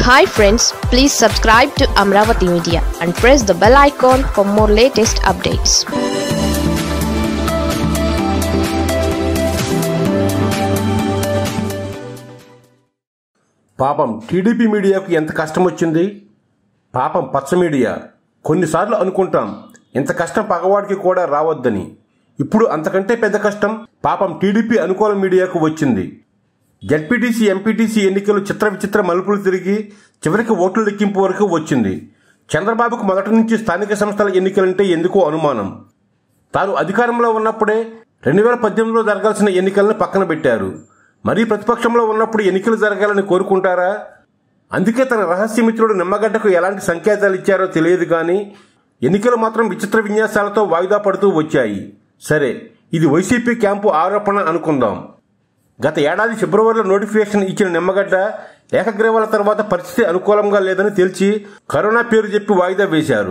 hi friends please subscribe to Amaravati media and press the bell icon for more latest updates పాపం TDP మీడియాకు ఎంత కష్టం వచ్చింది పాపం పచ్చ మీడియా కొన్నిసార్లు అనుకుంటాం ఇంత కష్టం పగవాడికి కూడా రావద్దని ఇప్పుడు అంతకంటే పెద్ద కష్టం పాపం టీడీపీ అనుకూల మీడియాకు వచ్చింది జడ్పీటీసీ ఎంపీటీసీ ఎన్నికలు చిత్ర విచిత్ర మలుపులు తిరిగి చివరికి ఓట్ల లెక్కింపు వరకు వచ్చింది చంద్రబాబుకు మొదటి నుంచి స్థానిక సంస్థల ఎన్నికలంటే ఎందుకో అనుమానం తాను అధికారంలో ఉన్నప్పుడే రెండు వేల పద్దెనిమిదిలో జరగాల్సిన ఎన్నికలను పక్కన పెట్టారు మరీ ప్రతిపక్షంలో ఉన్నప్పుడు ఎన్నికలు జరగాలని కోరుకుంటారా అందుకే తన రహస్య మిత్రుడు నిమ్మగడ్డకు ఎలాంటి సంకేతాలు ఇచ్చారో తెలియదు కానీ ఎన్నికలు మాత్రం విచిత్ర విన్యాసాలతో వాయిదా పడుతూ వచ్చాయి సరే ఇది వైసీపీ క్యాంపు ఆరోపణ అనుకుందాం గత ఏడాది ఫిబ్రవరిలో నోటిఫికేషన్ ఇచ్చిన నిమ్మగడ్డ ఏకగ్రీవాల తర్వాత పరిస్థితి అనుకూలంగా లేదని తేల్చి కరోనా పేరు చెప్పి వాయిదా వేశారు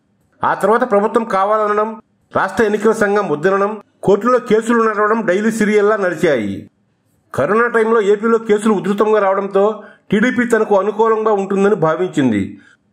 ఆ తర్వాత ప్రభుత్వం కావాలనడం రాష్ట్ర ఎన్నికల సంఘం ముద్రణం కోర్టులో కేసులు నడవడం డైలీ సీరియల్లా నడిచాయి కరోనా టైంలో ఏపీలో కేసులు ఉధృతంగా రావడంతో టీడీపీ తనకు అనుకూలంగా ఉంటుందని భావించింది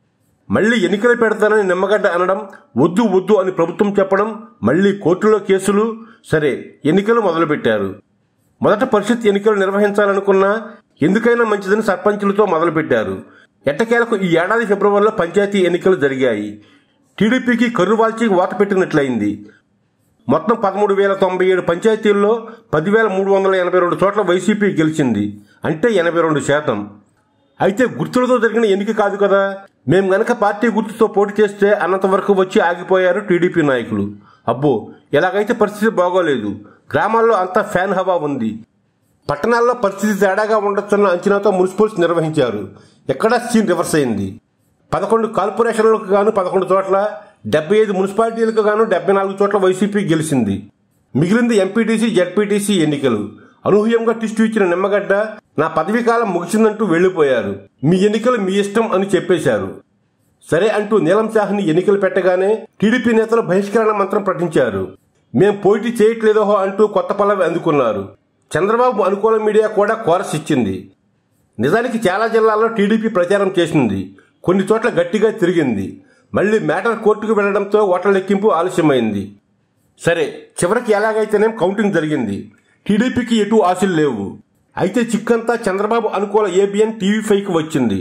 మళ్లీ ఎన్నికలు పెడతానని నిమ్మగడ్డ అనడం వద్దు వద్దు అని ప్రభుత్వం చెప్పడం మళ్లీ కోర్టులో కేసులు సరే ఎన్నికలు మొదలుపెట్టారు మొదట పరిషత్ ఎన్నికలు నిర్వహించాలనుకున్నా ఎందుకైనా మంచిదని సర్పంచులతో మొదలుపెట్టారు ఎట్టకేలకు ఈ ఏడాది ఫిబ్రవరిలో పంచాయతీ ఎన్నికలు జరిగాయి టీడీపీకి కర్రువాల్చి ఓట పెట్టినట్లయింది మొత్తం పదమూడు వేల తొంభై ఏడు పంచాయతీల్లో పదివేల మూడు వందల ఎనభై రెండు చోట్ల వైసీపీ గెలిచింది అంటే ఎనభై రెండు శాతం అయితే గుర్తులతో జరిగిన ఎన్నిక కాదు కదా మేం గనక పార్టీ గుర్తుతో పోటీ చేస్తే అన్నంత వరకు వచ్చి ఆగిపోయారు టీడీపీ నాయకులు అబ్బో ఎలాగైతే పరిస్థితి బాగోలేదు గ్రామాల్లో అంతా ఫ్యాన్ హవా ఉంది పట్టణాల్లో పరిస్థితి తేడాగా ఉండొచ్చన్న అంచనాతో మున్సిపల్స్ నిర్వహించారు ఎక్కడా సీన్ రివర్స్ అయింది పదకొండు కార్పొరేషన్లకు గాను పదకొండు చోట్ల డెబ్బై ఐదు మున్సిపాలిటీలకు గాను డెబ్బై నాలుగు చోట్ల వైసీపీ గెలిచింది మిగిలింది ఎంపీటీసీ జడ్పీటీసీ ఎన్నికలు అనూహ్యంగా టిస్టు ఇచ్చిన నిమ్మగడ్డ నా పదవీ కాలం ముగిసిందంటూ వెళ్లిపోయారు మీ ఎన్నికలు మీ ఇష్టం అని చెప్పేశారు సరే అంటూ నీలం సాహ్ని ఎన్నికలు పెట్టగానే టీడీపీ నేతలు బహిష్కరణ మంత్రం ప్రకటించారు మేం పోటీ చేయట్లేదో అంటూ కొత్త పల్లవి అందుకున్నారు చంద్రబాబు అనుకూల మీడియా కూడా కోరస్ ఇచ్చింది నిజానికి చాలా జిల్లాల్లో టీడీపీ ప్రచారం చేసింది కొన్ని చోట్ల గట్టిగా తిరిగింది మళ్లీ మ్యాటర్ కోర్టుకు వెళ్లడంతో ఓట్ల లెక్కింపు ఆలస్యమైంది సరే చివరికి ఎలాగైతేనేం కౌంటింగ్ జరిగింది టీడీపీకి ఎటు ఆశలు లేవు అయితే చిక్కంతా చంద్రబాబు అనుకూల ఏబిఎన్ టీవీ ఫైవ్కి వచ్చింది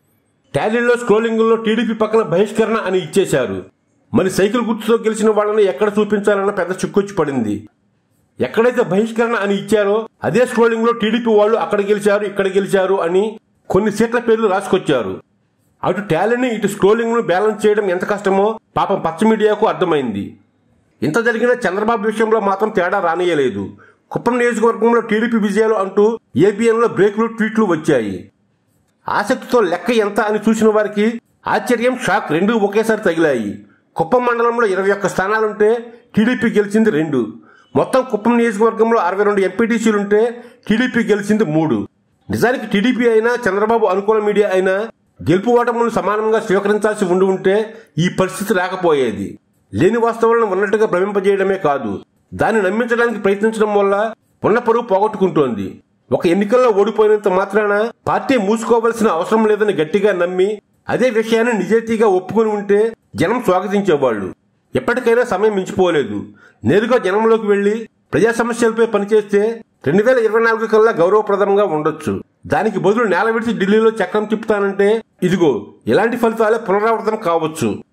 టాలీలో స్క్రోలింగ్లో టీడీపీ పక్కన బహిష్కరణ అని ఇచ్చేశారు మరి సైకిల్ గుర్తుతో గెలిచిన వాళ్ళని ఎక్కడ చూపించాలన్న పెద్ద చిక్కొచ్చి పడింది ఎక్కడైతే బహిష్కరణ అని ఇచ్చారో అదే స్క్రోలింగ్ లో టీడీపీ వాళ్ళు అక్కడ గెలిచారు ఇక్కడ గెలిచారు అని కొన్ని సీట్ల పేర్లు రాసుకొచ్చారు అటు టాలీని ఇటు స్క్రోలింగ్ ను బ్యాలెన్స్ చేయడం ఎంత కష్టమో పాపం పచ్చ మీడియాకు అర్థమైంది ఇంత జరిగినా చంద్రబాబు విషయంలో మాత్రం తేడా రానియలేదు కుప్పం నియోజకవర్గంలో టీడీపీ విజయాలు అంటూ ఏబిఎన్ లో బ్రేక్లు ట్వీట్లు వచ్చాయి ఆసక్తితో లెక్క ఎంత అని చూసిన వారికి ఆశ్చర్యం షాక్ రెండూ ఒకేసారి తగిలాయి కుప్పం మండలంలో ఇరవై ఒక్క స్థానాలుంటే టీడీపీ గెలిచింది రెండు మొత్తం కుప్పం నియోజకవర్గంలో అరవై రెండు ఎంపీటీసీలుంటే టీడీపీ గెలిచింది మూడు నిజానికి టీడీపీ అయినా చంద్రబాబు అనుకూల మీడియా అయినా గెలుపు ఓటములను సమానంగా స్వీకరించాల్సి ఉండి ఉంటే ఈ పరిస్థితి రాకపోయేది లేని వాస్తవాలను ఉన్నట్టుగా భ్రమింపజేయడమే కాదు దాన్ని నమ్మించడానికి ప్రయత్నించడం వల్ల ఉన్న పరువు పోగొట్టుకుంటోంది ఒక ఎన్నికల్లో ఓడిపోయినంత మాత్రాన పార్టీ మూసుకోవలసిన అవసరం లేదని గట్టిగా నమ్మి అదే విషయాన్ని నిజాయితీగా ఒప్పుకొని ఉంటే జనం స్వాగతించేవాళ్లు ఎప్పటికైనా సమయం మించిపోలేదు నేరుగా జనంలోకి వెళ్లి ప్రజా సమస్యలపై పనిచేస్తే రెండు వేల ఇరవై నాలుగు కల్లా గౌరవప్రదంగా ఉండొచ్చు దానికి బదులు నేల విడిచి ఢిల్లీలో చక్రం తిప్పుతానంటే ఇదిగో ఇలాంటి ఫలితాలే పునరావృతం కావచ్చు